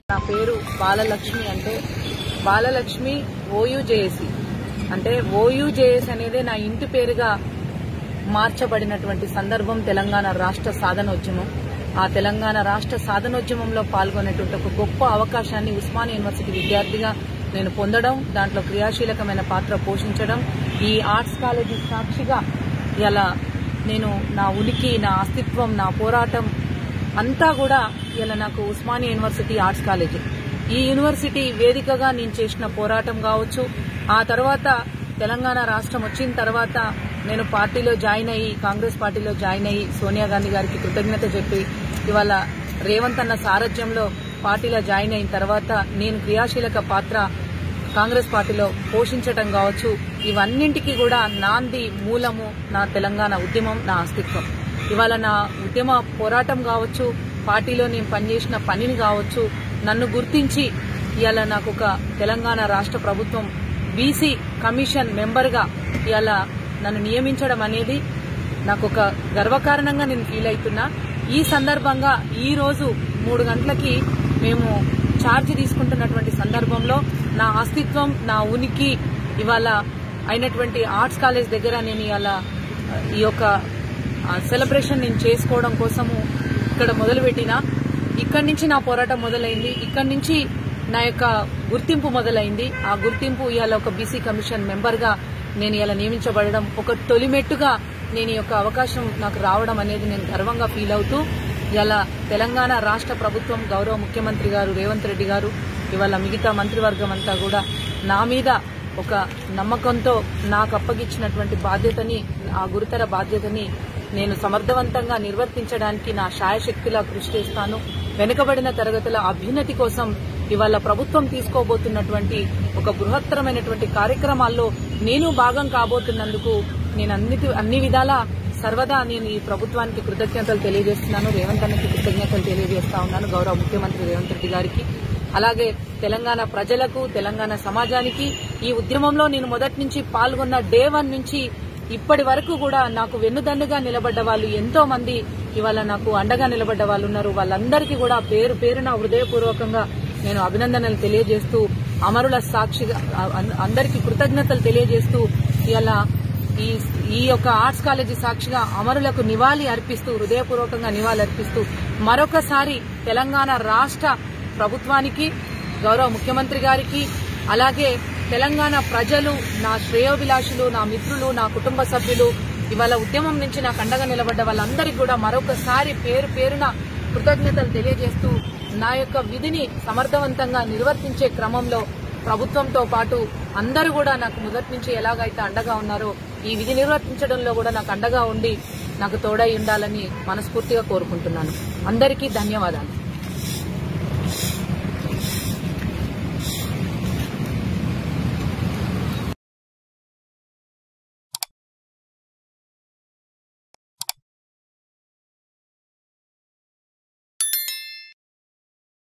నా పేరు బాలలక్ష్మి అంటే బాలలక్ష్మి ఓయూజేఏసి అంటే ఓయూజేఎస్ అనేది నా ఇంటి పేరుగా మార్చబడినటువంటి సందర్భం తెలంగాణ రాష్ట్ర సాధనోద్యమం ఆ తెలంగాణ రాష్ట్ర సాధనోద్యమంలో పాల్గొనేటువంటి ఒక గొప్ప అవకాశాన్ని ఉస్మానియా యూనివర్సిటీ విద్యార్థిగా నేను పొందడం దాంట్లో క్రియాశీలకమైన పాత్ర పోషించడం ఈ ఆర్ట్స్ కాలేజీ సాక్షిగా ఇలా నేను నా ఉనికి నా అస్తిత్వం నా పోరాటం అంతా కూడా ఇలా నాకు ఉస్మానియా యూనివర్సిటీ ఆర్ట్స్ కాలేజ్ ఈ యూనివర్సిటీ వేదికగా నేను చేసిన పోరాటం కావచ్చు ఆ తర్వాత తెలంగాణ రాష్ట్రం వచ్చిన తర్వాత నేను పార్టీలో జాయిన్ అయ్యి కాంగ్రెస్ పార్టీలో జాయిన్ అయ్యి సోనియా గాంధీ గారికి కృతజ్ఞత చెప్పి ఇవాళ రేవంత్ అన్న సారథ్యంలో పార్టీలో జాయిన్ అయిన తర్వాత నేను క్రియాశీలక పాత్ర కాంగ్రెస్ పార్టీలో పోషించటం కావచ్చు ఇవన్నింటికి కూడా నాంది మూలము నా తెలంగాణ ఉద్యమం నా అస్తిత్వం ఇవాళ నా ఉద్యమ పోరాటం కావచ్చు పార్టీలో నేను పనిచేసిన పనిని కావచ్చు నన్ను గుర్తించి ఇవాళ నాకు ఒక తెలంగాణ రాష్ట్ర ప్రభుత్వం బీసీ కమిషన్ మెంబర్గా ఇవాళ నన్ను నియమించడం అనేది నాకు ఒక గర్వకారణంగా నేను ఫీల్ అవుతున్నా ఈ సందర్భంగా ఈ రోజు మూడు గంటలకి మేము ఛార్జ్ తీసుకుంటున్నటువంటి సందర్భంలో నా అస్తిత్వం నా ఉనికి ఇవాళ అయినటువంటి ఆర్ట్స్ కాలేజ్ దగ్గర నేను ఇవాళ ఈ యొక్క సెలబ్రేషన్ నేను చేసుకోవడం కోసము ఇక్కడ మొదలుపెట్టిన ఇక్కడి నుంచి నా పోరాటం మొదలైంది ఇక్కడి నుంచి నా యొక్క గుర్తింపు మొదలైంది ఆ గుర్తింపు ఇవాళ ఒక బీసీ కమిషన్ మెంబర్గా నేను ఇలా నియమించబడడం ఒక తొలిమెట్టుగా నేను ఈ యొక్క అవకాశం నాకు రావడం అనేది నేను గర్వంగా ఫీల్ అవుతూ ఇలా తెలంగాణ రాష్ట్ర ప్రభుత్వం గౌరవ ముఖ్యమంత్రి గారు రేవంత్ రెడ్డి గారు ఇవాళ మిగతా మంత్రివర్గం అంతా కూడా నా మీద ఒక నమ్మకంతో నాకు అప్పగించినటువంటి బాధ్యతని ఆ గురుతర బాధ్యతని నేను సమర్థవంతంగా నిర్వర్తించడానికి నా శాయశక్తిలా కృషి చేస్తాను వెనుకబడిన తరగతుల అభ్యున్నతి కోసం ఇవాళ ప్రభుత్వం తీసుకోబోతున్నటువంటి ఒక బృహత్తరమైనటువంటి కార్యక్రమాల్లో నేను భాగం కాబోతున్నందుకు నేను అన్ని అన్ని విధాల సర్వదా నేను ఈ ప్రభుత్వానికి కృతజ్ఞతలు తెలియజేస్తున్నాను రేవంత్ అన్నకి కృతజ్ఞతలు తెలియజేస్తా ఉన్నాను గౌరవ ముఖ్యమంత్రి రేవంత్ రెడ్డి గారికి అలాగే తెలంగాణ ప్రజలకు తెలంగాణ సమాజానికి ఈ ఉద్యమంలో నేను మొదటి నుంచి పాల్గొన్న డే వన్ నుంచి ఇప్పటి వరకు కూడా నాకు వెన్నుదన్నుగా నిలబడ్డ వాళ్ళు ఎంతో మంది ఇవాళ నాకు అండగా నిలబడ్డ వాళ్ళు ఉన్నారు వాళ్ళందరికీ కూడా పేరు పేరున హృదయపూర్వకంగా నేను అభినందనలు తెలియజేస్తూ అమరుల సాక్షిగా అందరికీ కృతజ్ఞతలు తెలియజేస్తూ ఇలా ఈ ఈ యొక్క ఆర్ట్స్ కాలేజీ సాక్షిగా అమరులకు నివాళి అర్పిస్తూ హృదయపూర్వకంగా నివాళి అర్పిస్తూ మరొకసారి తెలంగాణ రాష్ట్ర ప్రభుత్వానికి గౌరవ ముఖ్యమంత్రి గారికి అలాగే తెలంగాణ ప్రజలు నా శ్రేయోభిలాషులు నా మిత్రులు నా కుటుంబ సభ్యులు ఇవాళ ఉద్యమం నుంచి నాకు అండగా నిలబడ్డ వాళ్ళందరికీ కూడా మరొకసారి పేరు పేరున కృతజ్ఞతలు తెలియజేస్తూ నా యొక్క విధిని సమర్థవంతంగా నిర్వర్తించే క్రమంలో ప్రభుత్వంతో పాటు అందరూ కూడా నాకు మొదటి నుంచి ఎలాగైతే అండగా ఉన్నారో ఈ విధి నిర్వర్తించడంలో కూడా నాకు అండగా ఉండి నాకు తోడై ఉండాలని మనస్ఫూర్తిగా కోరుకుంటున్నాను అందరికీ ధన్యవాదాలు